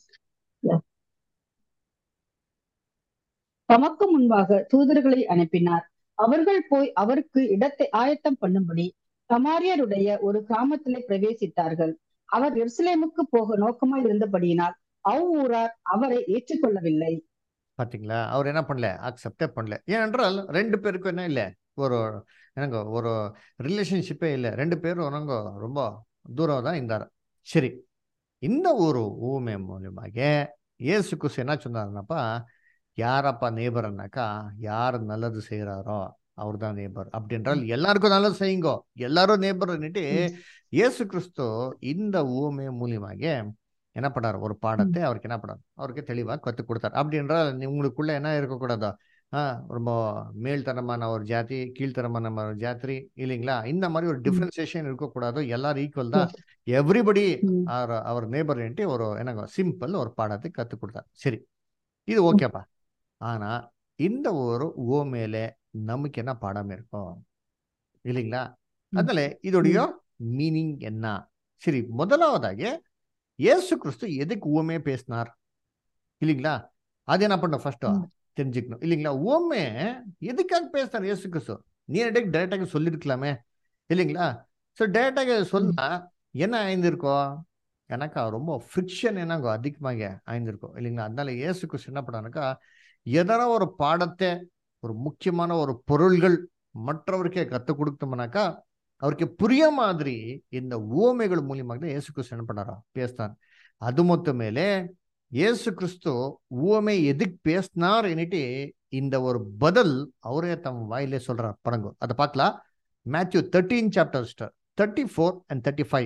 தமக்கு முன்பாக தூதர்களை அனுப்பினார் அவர்கள் போய் அவருக்கு இடத்தை ஆயத்தம் பண்ணும்படி சமாரியருடைய ஒரு கிராமத்திலே பிரவேசித்தார்கள் அவர் எருசலேமுக்கு போக நோக்கமாய் இருந்தபடியினால் அவ்வூரார் அவரை ஏற்றுக்கொள்ளவில்லை பாத்தீங்களா அவர் என்ன பண்ணல அக்செப்டே பண்ணல ஏனென்றால் ரெண்டு பேருக்கும் என்ன இல்லை ஒரு என்னங்க ஒரு ரிலேஷன்ஷிப்பே இல்லை ரெண்டு பேரும் என்னங்க ரொம்ப தூரம் தான் இருந்தார் சரி இந்த ஒரு ஊமை மூலியமாக இயேசு கிறிஸ்து என்ன சொன்னாருனாப்பா யாரப்பா நேபர்னாக்கா யார் நல்லது செய்கிறாரோ அவர் தான் நேபர் அப்படின்றால் எல்லாருக்கும் நல்லது செய்யுங்கோ எல்லாரும் நேபர்னுட்டு இயேசு கிறிஸ்து இந்த ஊமை மூலியமாக என்ன பண்ணார் ஒரு பாடத்தை அவருக்கு என்ன பண்ணார் அவருக்கு தெளிவாக கற்றுக் கொடுத்தார் அப்படி என்றால் நீ- உங்களுக்குள்ள என்ன இருக்கக்கூடாதா ஆ ரொம்ப மேல்தரமான ஒரு ஜாதி கீழ்த்தரமான ஒரு ஜாதி இல்லைங்களா இந்த மாதிரி ஒரு டிஃபரன்சியேஷன் இருக்கக்கூடாது எல்லாரும் ஈக்குவல் தான் எவ்ரிபடி ம். அவர் அவர் நேபர் ஒரு என்னங்க சிம்பிள் ஒரு பாடத்தை கற்றுக் கொடுத்தார் சரி இது ஓகேப்பா ஆனா இந்த ஒரு ஓ மேலே நமக்கு என்ன பாடம் இருக்கும் இல்லைங்களா ம். அதனால இதோடைய மீனிங் என்ன சரி முதலாவதாக இயேசு கிறிஸ்து எதுக்கு ஊமே பேசினார் இல்லைங்களா அது என்ன பண்ண ஃபர்ஸ்ட் ம். தெரிஞ்சுக்கணும் இல்லைங்களா ஊமே எதுக்காக பேசினார் இயேசு கிறிஸ்து நீ டைரக்டாக சொல்லியிருக்கலாமே இல்லைங்களா ஸோ டேரக்டாக சொன்னா என்ன ஆயிருந்திருக்கோம் எனக்கா ரொம்ப ஃப்ரிக்ஷன் என்னங்கோ அதிகமாக ஆயிருந்திருக்கும் இல்லைங்களா அதனால இயேசு கிறிஸ்து என்ன பண்ணாருக்கா எதனா ஒரு பாடத்தை ஒரு முக்கியமான ஒரு பொருள்கள் மற்றவருக்கே கற்றுக் கொடுத்தோம்னாக்கா அவருக்கு புரிய மாதிரி இந்த ஊமைகள் மூலியமாக தான் இயேசு கிறிஸ்து என்ன பண்ணாரா பேசினார் அது மொத்த மேலே இயேசு கிறிஸ்து ஊமை எதுக்கு பேசினார் என்னட்டு இந்த ஒரு பதில் அவரே தம் வாயிலே சொல்றார் பாருங்க அதை பார்க்கலாம் Matthew thirteen chapter star thirty four and thirty five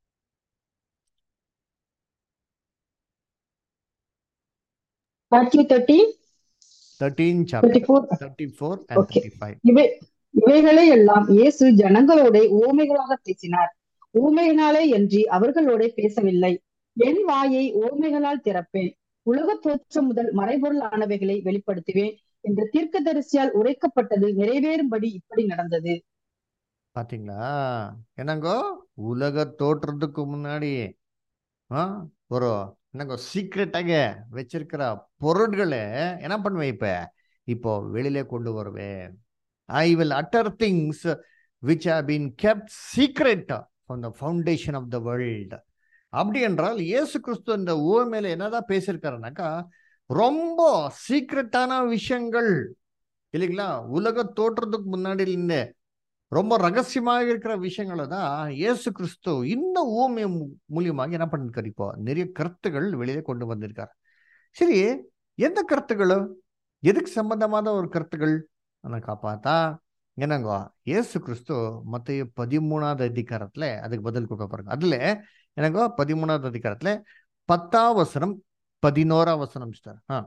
Matthew 13, thirteen chapter 34. Thirty four and Okay. Thirty five இவை இவைகளை எல்லாம் இயேசு ஜனங்களோட ஊமைகளாக பேசினார் ஊமைகளாலே அன்றி அவர்களோட பேசவில்லை என் வாயை ஊமைகளால் திறப்பேன் உலக தோற்றம் முதல் மறைபொருள் ஆனவைகளை வெளிப்படுத்துவேன் என்று தீர்க்கதரிசியால் உரைக்கப்பட்டது நிறைவேறும்படி இப்படி நடந்தது பாத்தீங்களா என்னங்கோ உலக தோற்றத்துக்கு முன்னாடி ஆ ஒரு என்னங்கோ சீக்ரெட்டாக வச்சிருக்கிற பொருட்களை என்ன பண்ணுவேன் இப்ப இப்போ வெளியில கொண்டு வருவேன் I will utter things which have been kept secret from the foundation of the world அப்படி என்றால் இயேசு கிறிஸ்து இந்த ஊமையில என்னதான் பேசியிருக்காருனாக்கா ரொம்ப சீக்ரெட்டான விஷயங்கள் இல்லைங்களா உலக தோற்றத்துக்கு முன்னாடி இருந்தே ரொம்ப ரகசியமாக இருக்கிற விஷயங்களை தான் இயேசு கிறிஸ்து இந்த ஊமை மூலியமாக என்ன பண்ணிருக்காரு இப்போ நிறைய கருத்துகள் வெளியே கொண்டு வந்திருக்காரு சரி எந்த கருத்துக்கள் எதுக்கு சம்பந்தமான ஒரு கருத்துக்கள் எனக்கு பார்த்தா என்னங்கோ இயேசு கிறிஸ்து மத்திய பதிமூணாவது அதிகாரத்துல அதுக்கு பதில் கொடுக்க பாருங்க அதுல எனக்கோ பதிமூணாவது அதிகாரத்துல பத்தாம் வசனம் பதினோராம் வசனம் சிஸ்டர் ஆ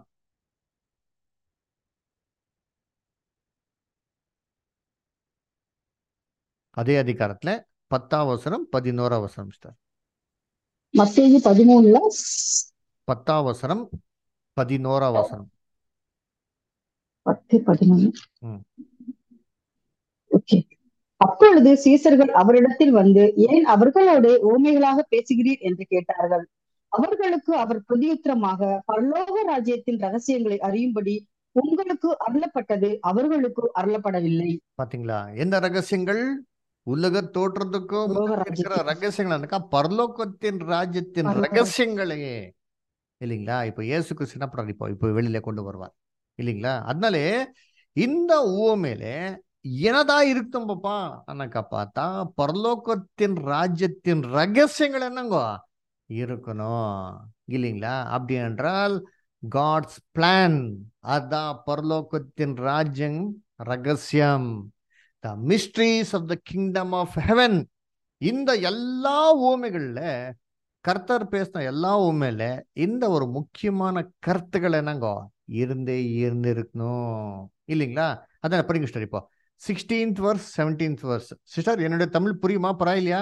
அதே அதிகாரத்துல பத்தாம் வசனம் பதினோராம் வசனம் சிஸ்டர் மத்தேயு பதிமூணுல பத்தாம் வசனம் பதினோராம் வசனம் பத்து பதினொன்று ம். ஓகே அப்பொழுது சீசர்கள் அவரிடத்தில் வந்து ஏன் அவர்களோட ஊமைகளாக பேசுகிறீர் என்று கேட்டார்கள் அவர்களுக்கு அவர் பிரதியுத்தரமாக பரலோக ராஜ்யத்தின் ரகசியங்களை அறியும்படி உங்களுக்கு அருளப்பட்டது அவர்களுக்கு அருளப்படவில்லை பாத்தீங்களா எந்த ரகசியங்கள் உலக தோற்றத்துக்கும் பரலோக முன்னாடி இருக்கிற ராஜ்யத்தின். ரகசியங்கள் பரலோகத்தின் ராஜ்யத்தின் பரலோக- ரகசியங்களையே இல்லைங்களா இப்போ இயேசு கிறிஸ்து என்ன பண்றாரு இப்போ இப்போ வெளியில கொண்டு வருவார் இல்லைங்களா அதனாலே இந்த ஊமையில என்னதா இருக்கும் பாப்பா அண்ணாக்கா பார்த்தா பரலோகத்தின் ராஜ்யத்தின் ரகசியங்கள் என்னங்கோ இருக்கணும் இல்லைங்களா அப்படி என்றால் காட்ஸ் பிளான் அதான் பரலோகத்தின் ராஜ்யம் ரகசியம் the mysteries of the kingdom of heaven இந்த எல்லா ஊமைகள்ல கர்த்தர் பேசின எல்லா ஊமையில இந்த ஒரு முக்கியமான கருத்துக்கள் என்னங்கோ இருந்தே இருந்து இருக்கணும் இல்லைங்களா அதான் படிங்க சிஸ்டர் இப்போ sixteenth verse seventeenth verse sister என்னுடைய தமிழ் புரியுமா பரவாயில்லையா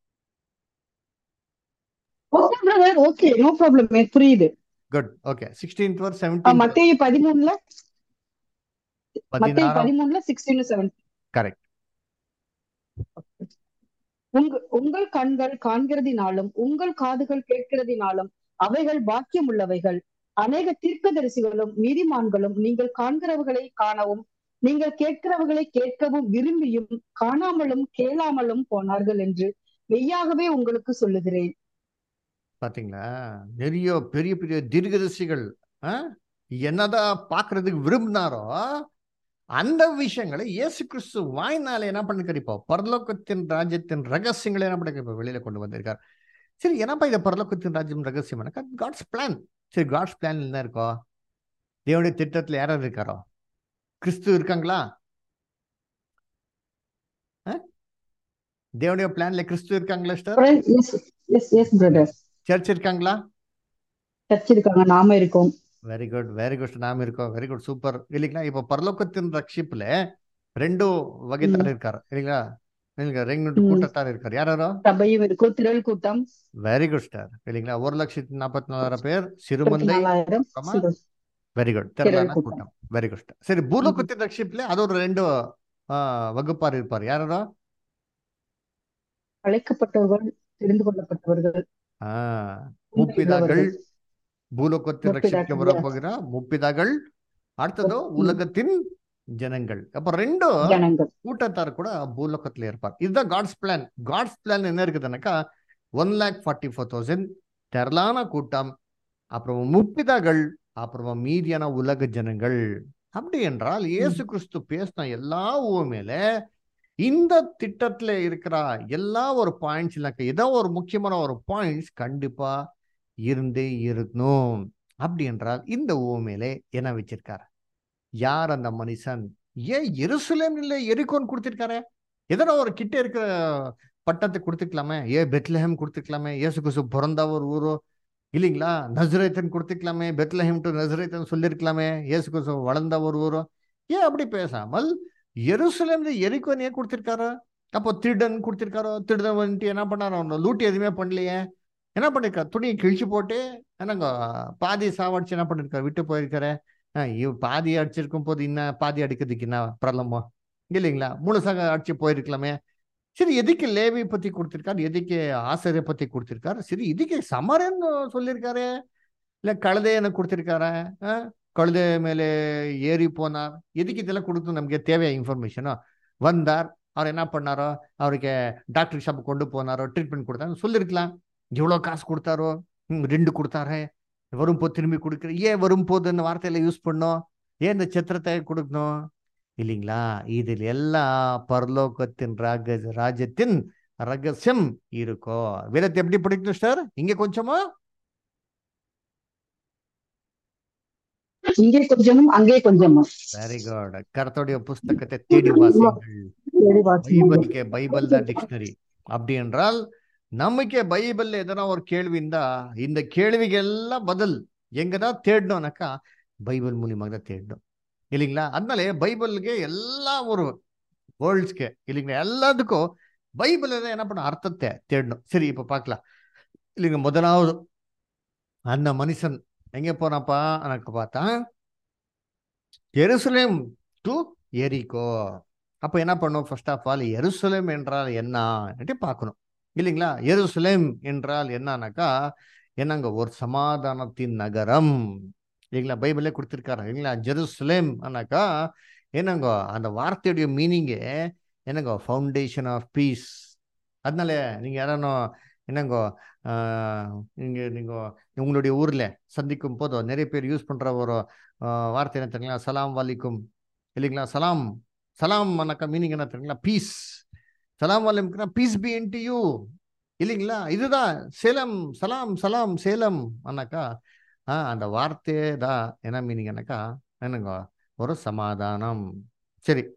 okay brother okay no problem புரியுது குட் ஓகே சிக்ஸ்டீன்த் வர்ஸ் ஆ, செவன்டீன்த் மத்தேயு பதிமூணுல மத்தேயு பதினாறாம் பதிமூணுல சிக்ஸ்டீன் செவன் கரெக்ட் உங்க உங்கள் கண்கள் காண்கிறதினாலும் உங்கள் காதுகள் கேட்கிறதினாலும் அவைகள் பாக்கியம் உள்ளவைகள் அநேக தீர்க்கதரிசிகளும் நீதிமான்களும் நீங்கள் காண்கிறவர்களை காணவும் நீங்கள் கேட்கிறவர்களை கேட்கவும் விரும்பியும் காணாமலும் கேளாமலும் போனார்கள் என்று மெய்யாகவே உங்களுக்கு சொல்லுகிறேன் பாத்தீங்களா நிறைய பெரிய பெரிய தீர்க்கதரிசிகள் ஆ? என்னதான் பார்க்கிறதுக்கு விரும்பினாரோ அந்த விஷயங்களை இயேசு கிறிஸ்து வாய்னால என்ன பண்ணிருக்காரு இப்போ பரலோகத்தின் ராஜ்யத்தின் ரகசியங்களை என்ன பண்ணிருக்காரு இப்போ வெளியில கொண்டு வந்திருக்கார் சரி என்னப்பா இது பரலோகத்தின் ராஜ்யம் ரகசியம் காட்ஸ் பிளான் சரி காட்ஸ் பிளான் என்ன இருக்கோ தேவனுடைய திட்டத்துல யார் யார் இருக்காரோ கிறிஸ்து இருக்காங்களா ஆ? தேவனுடைய பிளான்ல கிறிஸ்து இருக்காங்களா sister yes yes yes brother church இருக்காங்களா சர்ச் இருக்காங்க நாம இருக்கோம் வெரி குட் வெரி குட் நாம இருக்கோம் வெரி குட் சூப்பர் இல்லைங்களா இப்போ பரலோகத்தின் ரட்சிப்புல ரெண்டு வகைத்தார் இருக்காரு இல்லைங்களா இல்லைங்களா ரெண்டு ம். கூட்டத்தார் இருக்காரு யாரோ சபையும் இருக்கும் திரள் கூட்டம் வெரி குட் ஸ்டார் இல்லைங்களா ஒரு லட்சத்தி நாற்பத்தி நாலாயிரம் பேர் இருபத்தி சிறுமந்தை நாலாயிரம் ஆமா. சிறு- வெரி குட் திரள் திரளான கூட்டம். கூட்டம் வெரி குட் சரி பூலோகத்தின் ரட்சிப்புல அது ஒரு ரெண்டு ஆ, வகுப்பார் இருப்பார் யாரோ அழைக்கப்பட்டவர்கள் தெரிந்து கொள்ளப்பட்டவர்கள் ஆ முப்பிதாக்கள் உள்ளவர்கள். பூலோகத்தின் முப்பிதாக்கள், ரட்சிக்க வரப்போகிற முப்பிதாக்கள் அடுத்ததோ ம். உலகத்தின் ஜனங்கள் அப்ப ரெண்டு ஜனங்கள் கூட்டத்தார் கூட பூலோகத்துல இருப்பார் இதுதான் காட்ஸ் பிளான் காட்ஸ் பிளான் என்ன இருக்குதுன்னாக்கா one lakh forty four thousand திரளான கூட்டம் அப்புறம் முப்பிதாகள் அப்புறமா மீதியான உலக ஜனங்கள் அப்படி என்றால் இயேசு கிறிஸ்து பேசின எல்லா மேல இந்த திட்டத்துல இருக்கிற எல்லா ஒரு பாயிண்ட்ஸ் இல்லைனாக்கா ஏதோ ஒரு முக்கியமான ஒரு பாயிண்ட்ஸ் கண்டிப்பா இருந்தே இருக்கணும் அப்படி என்றால் இந்த ஊமையிலே என்ன வச்சிருக்காரு யார் அந்த மனுஷன் ஏன் எருசலேம் இல்லை எரிக்கோன் கொடுத்திருக்காரு எதனா ஒரு கிட்ட இருக்கிற பட்டத்தை கொடுத்துக்கலாமே ஏன் பெத்லஹேம் கொடுத்துக்கலாமே இயேசு கிறிஸ்து பிறந்த ஒரு ஊரோ இல்லைங்களா நசரேத்தன் கொடுத்துக்கலாமே பெத்லஹேம் டு நசரேத்தன் சொல்லியிருக்கலாமே இயேசு கிறிஸ்து வளர்ந்த ஒரு ஊரோ ஏன் அப்படி பேசாமல் எருசலேம்ல எரிக்கோன் ஏன் கொடுத்திருக்காரு அப்போ திருடன் கொடுத்திருக்காரோ திருடன் வந்துட்டு என்ன பண்ணாரோ அவனை லூட்டி எதுவுமே பண்ணலையே என்ன பண்ணிருக்காரு துணியை கிழிச்சு போட்டு என்னங்க பாதி சாவடிச்சு என்ன பண்ணிருக்காரு விட்டு போயிருக்காரு இவ பாதி அடிச்சிருக்கும் போது இன்னும் பாதி அடிக்கிறதுக்கு என்ன பிரலமோ இல்லைங்களா முழுசாக அடிச்சு போயிருக்கலாமே சரி எதுக்கு லேவி பத்தி கொடுத்திருக்காரு எதுக்கு ஆசிரியரை பத்தி கொடுத்திருக்காரு சரி இதுக்கு சமரன்னு சொல்லியிருக்காரு இல்ல கழுதையனை கொடுத்திருக்காரு கழுதை மேலே ஏறி போனார் எதுக்கு இதெல்லாம் கொடுத்து நமக்கு தேவையா இன்ஃபர்மேஷனோ வந்தார் அவர் என்ன பண்ணாரோ அவருக்கு டாக்டர் ஷாப் கொண்டு போனாரோ ட்ரீட்மெண்ட் கொடுத்தாரு சொல்லியிருக்கலாம் எவ்வளோ காசு கொடுத்தாரோ ரெண்டு கொடுத்தாரு வரும்போது திரும்பி கொடுக்குற ஏன் வரும்போது இந்த வார்த்தையில யூஸ் பண்ணோம் ஏன் இந்த சித்திரத்தை கொடுக்கணும் இல்லைங்களா இதில் எல்லாம் பரலோகத்தின் ராக ராஜ்யத்தின் ரகசியம் இருக்கோ வேதத்தை எப்படி படிக்கணும் சார் இங்க கொஞ்சமா இங்கே கொஞ்சமும் அங்கே கொஞ்சமும் வெரி குட் கர்த்தருடைய புஸ்தகத்தை தேடி வாசிங்கள் பைபிள்கே பைபிள் தான் டிக்ஷனரி அப்படி என்றால் நமக்கே பைபிள்ல எதனா ஒரு கேள்வி இருந்தா இந்த கேள்விக்கு எல்லாம் பதில் எங்கதான் தேடணும்னாக்கா பைபிள் மூலியமாக தான் தேடணும் இல்லைங்களா அதனால பைபிளுக்கு எல்லா ஒரு வேர்ல்ட்ஸ்க்கு இல்லைங்களா எல்லாத்துக்கும் பைபிள் என்ன பண்ண அர்த்தத்தை தேடணும் சரி இப்ப பார்க்கலாம் இல்லைங்க முதலாவது அந்த மனுஷன் எங்க போனாப்பா எனக்கு பார்த்தா எருசலேம் டு எரிகோ அப்ப என்ன பண்ணும் ஃபர்ஸ்ட் ஆஃப் ஆல் எருசலேம் என்றால் என்ன பார்க்கணும் இல்லைங்களா எருசலேம் என்றால் என்னன்னாக்கா என்னங்க ஒரு சமாதானத்தின் நகரம் இல்லைங்களா பைபிளே கொடுத்துருக்காரு இல்லைங்களா ஜெருசலேம் ஆனாக்கா என்னங்க அந்த வார்த்தையுடைய மீனிங்கே என்னங்க ஃபவுண்டேஷன் ஆஃப் பீஸ் அதனால நீங்க யாரானோ என்னங்கோ நீங்க நீங்க உங்களுடைய ஊர்ல சந்திக்கும் போதோ நிறைய பேர் யூஸ் பண்ற ஒரு வார்த்தை என்ன தெரியுங்களா சலாம் வாலிக்கும் இல்லைங்களா சலாம் சலாம் அண்ணாக்கா மீனிங் என்ன தெரியுங்களா பீஸ் சலாம் வாலிம்னா peace P N T U இல்லைங்களா இதுதான் சேலம் சலாம் சலாம் சேலம் அண்ணாக்கா ஆஹ் அந்த வார்த்தையே தான் என்ன மீனிங் என்னக்கா என்னங்க ஒரு சமாதானம் சரி